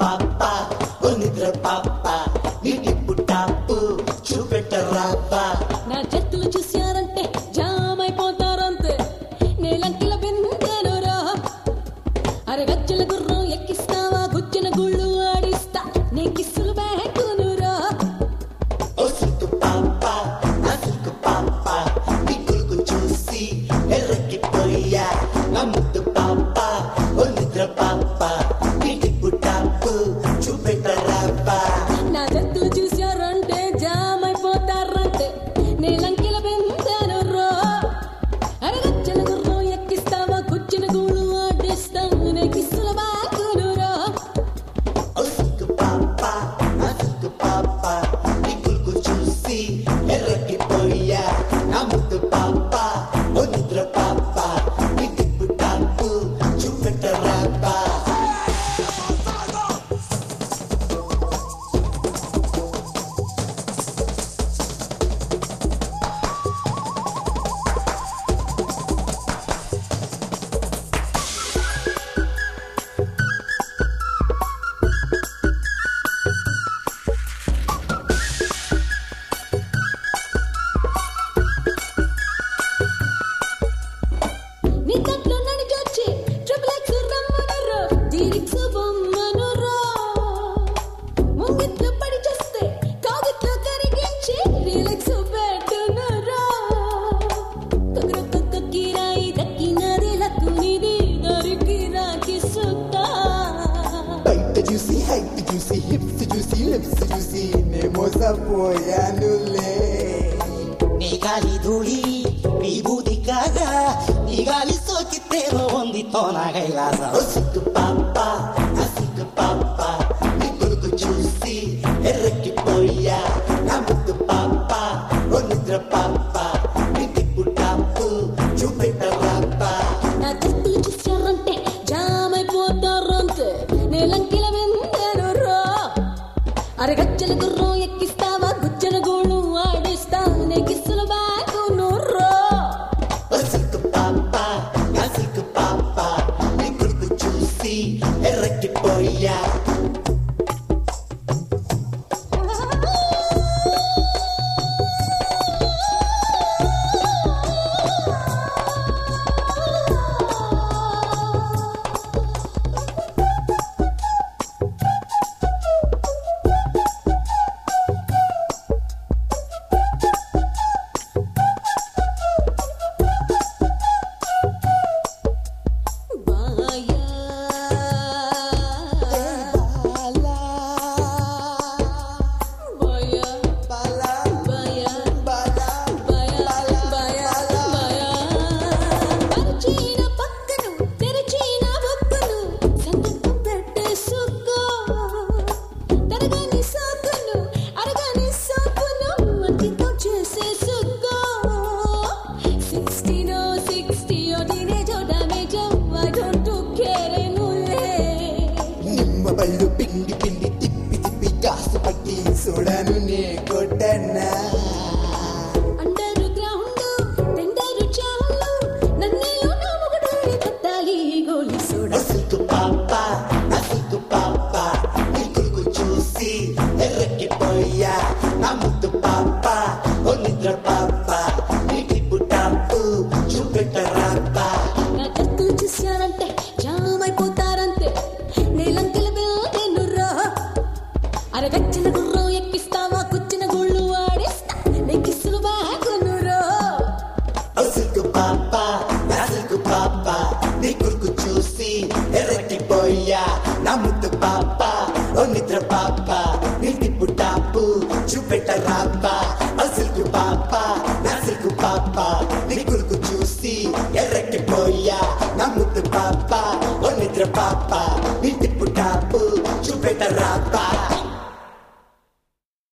పాప ఓ నిద్ర పాప నీ టిప్పు టాపు చూపెట్టరాపా నా చేతులు చూశారంటే జామ్ అయిపోతారంతే నేలంకిల బిందెను రా అరగజ్జల గుర్రం ఎక్కిస్తావా గుచ్చిన గుళ్ళు ఆడిస్తా నీ కిస్సులు బ్యాగును రా ఓ సిక్కు పాప నా సిక్కు పాప నీ కొడుకు చూసి ఎర్రక్కిపోయా నా ముద్దు పాప ఓ నిద్ర పాప నీ టిప్పు టాపు చూపెట్టరాపా నా చేతులు చూశారంటే జామ్ అయిపోతారంటే నేలంకిల బిందెను రా అరగజ్జల గుర్రం ఎక్కిస్తావా గుచ్చిన గుళ్ళు ఆడిస్తా నీ కిస్సుల బ్యాగును రా ఓ సిక్కు పాప నా సిక్కు పాప నీ కొడుకు చూసి ఎర్రక్కిపోయా నా ముద్దు పాప ఓ నిద్ర పాప నీ టిప్పు టాపు చూపెట్టరాపా నీ తట్లో నడిచొచ్చి ట్రిపుల్ ఎక్స్ రమ్మనరు జీరిక్స్ బొమ్మనురా ముంగిట్లో పడి చేస్తే కాగిట్లో కరిగించి రీలెక్స్ పెట్టునురా తొగరొక్క కిరాయి దక్కినది లక్కునిది దొరికి రాకి సుత్తా బయట చూసి హైట్ చూసి హిప్స్ చూసి లిప్స్ చూసి నే మోసపోయానులే నీ గాలి ధూళి విభూతి కాగా నీ గాలి సోకితేనో ఉంది తోన కైలాస సిగ్గు పాప నా సిగ్గు పాప నీ కొడుకు చూసి ఎర్రక్కిపోయా నా ముద్దు పాప ఓ నిద్ర పాప నీ తిప్పు టాపు చూపెట్టరాపా నా చేతులు చూశారంటే జామ్ అయిపోతారంతే నేలంకిల వెందరు రా అరగచ్చల గుర్రం ఎక్కిస్తావా గుజ్జన గోళ్ళు ఆడిస్తా నీ కిస్సుల బాగును రా ఓ సిగ్గు పాప నా సిగ్గు పాప నీ కొడుకు చూసి ఎర్రక్కిపోయా బాయా బాయా బాయా బాయా బాయా బాయా పరిచిన పక్కను తెరిచిన బొక్కను సంతకం పెట్టేసుకో తరగని సోకును అరగని సోకును మట్టితో చేసేసుకో సిక్స్టీనో సిక్స్టీయో టీనేజో డామేజో ఐ డోంట్ కేర్ ఎనులే నిమ్మ బళ్ళు పిండి పిండి తిప్పి తిప్పి కాసు పట్టి చూడను నే కొట్టన్నా అండర్ గ్రౌండ్ టెండర్ చాలు నన్నేలో నా మొగుడు కట్టాలి గోలి సోడా సిగ్గు పాప నా సిగ్గు పాప నీ కొడుకు చూసి ఎర్రక్కిపోయా నా ముద్దు పాప ఓ నిద్ర పాప నీ టిప్పు టాపు చూపెట్టరాపా నా చేతులు చూశారంటే జామ్ అయిపోతారంతే నీలంకెల బిల్డెనురా అరగచ్చిన గుర్రం ఎక్కిస్తావా కూర్చిన గుళ్ళు ఆడిస్తా నీ కిస్సులు బాగునురా ఓ సిగ్గు పాప నా సిగ్గు పాప నీ కొడుకు చూసి ఎర్రక్కిపోయా నా ముద్దు పాప ఓ నిద్ర పాప నీ టిప్పు టాపు చూపెట్టరాపా ఓ సిగ్గు పాప నా సిగ్గు పాప నీ కొడుకు చూసి ఎర్రక్కిపోయా నా ముద్దు పాప ఓ నిద్ర పాప నీ టిప్పు టాపు చూపెట్టరాపా